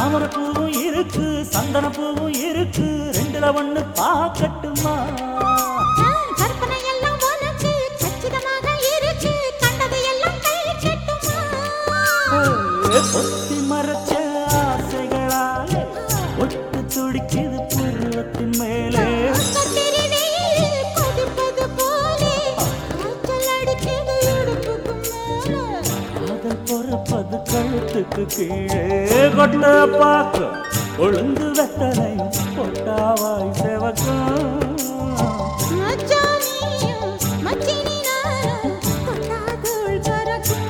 தாமரை பூவும் இருக்கு சந்தன பூவும் இருக்கு ரெண்டுல ஒண்ணு பார்க்கட்டுமா கற்பனை எல்லாம் உனக்கு கச்சிதமாக இருக்கு கண்டது எல்லாம் கை கட்டுமா ஒத்தி மறைச்ச ஆசைகளாலே ஒட்டு துடிக்குது பருவத்தின் மேலே கத்திரி வெயில் கொதிப்பது போலே காய்ச்சல் அடிக்குது இடுப்புக்கு மேலே காதல் பொறப்பது கழுத்துக்கு கீழே கொட்ட பார்க்க ஒழுங்கு வெத்தலையும் பொட்டாவாய் செவக்கும் மச்சானியும் மச்சினி நானும் தொட்டாதுள் பறக்கும்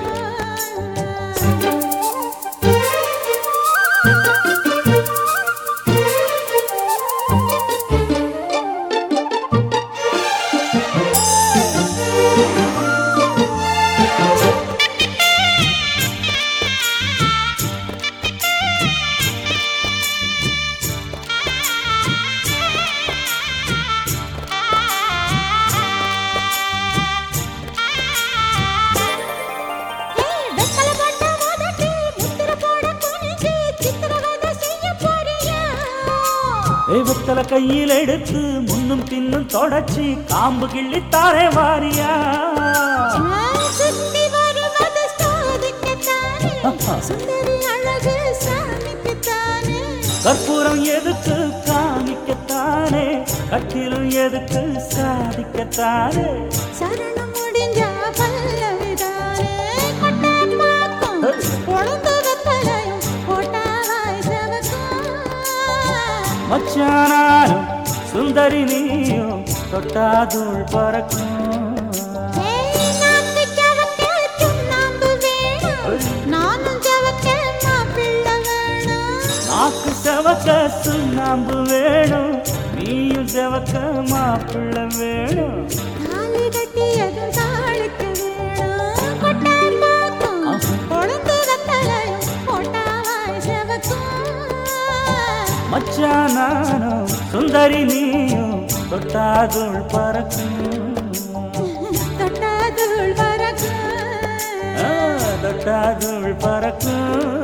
ஏய், வெத்தலை போட்ட உதட்டில் முத்திரை போட குனிஞ்சு சித்திரவதை செய்ய போறியா? ஏய், வெத்தலை கையில் எடுத்து முன்னும் பின்னும் தொடச்சி காம்பு கிள்ளி தாரே வாரியா நான் சுத்தி வருவது சோதிக்கத்தானே, சுந்தரி அழகு சாமிக்குத்தானே. கற்பூரம் எதுக்கு காமிக்கத்தானே கட்டிலும் எதுக்கு சாதிக்கத்தானே சரணம் முடிஞ்சா பல்லவிதானே. கொட்டாப்பாக்கும் கொழுந்து வெத்தலையும் போட்டாவாய் செவக்கும். மச்சானாரும் சுந்தரி நீயும் தொட்டாதுள் பறக்கும் ஏய், நாக்கு சவக்க சுண்ணாம்பு வேணும். நானும் சவக்க மாப்பிள்ளை வேணும். நாக்கு செவக்க சுண்ணாம்பு வேணும் நீயும் செவக்க மாப்பிள்ளை வேணும் தாலி கட்டியதும் தாளுக்கு வேணும். கொட்டாப்பாக்கும் கொழுந்து வெத்தலையும் போட்டாவாய் செவக்கும். மச்சானாரும் சுந்தரி நீயும் தொட்டாதுள் பறக்கும் தொட்டாதுள் பறக்கும் ஆ, தொட்டாதுள் பறக்கும்